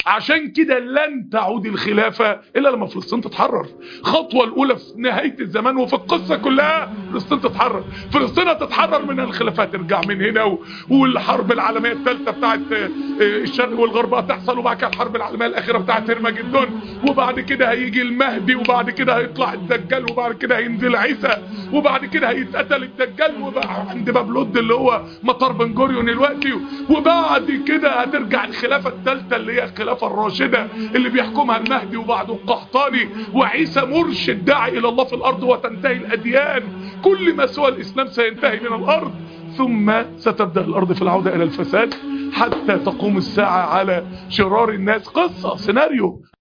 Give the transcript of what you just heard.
عشان كده لن تعود الخلافة الا لما فلسطين تتحرر خطوة الاولى في نهاية الزمان وفي القصة كلها فلسطين تتحرر فلسطين تتحرر من الخلافات ترجع من هنا و... والحرب العالمية الثالثة بتاعت الشرق والغرب هتحصل وبعد كده الحرب العالمية الاخيرة بتاعت هرمجدون وبعد كده هيجي المهدي وبعد كده هيطلع الدجال وبعد كده هينزل عيسى وبعد كده هيتقتل الدجال وبقى عند باب لود اللي هو مطار بن جوريون دلوقتي وبعد كده هترجع الخلافة الثالثة اللي هي الخلافة الراشدة اللي بيحكمها المهدي وبعده القحطاني وعيسى مرشد داعي الى الله في الارض وتنتهي الاديان كل ما سوى الاسلام سينتهي من الارض ثم ستبدأ الارض في العودة الى الفساد حتى تقوم الساعة على شرار الناس قصة سيناريو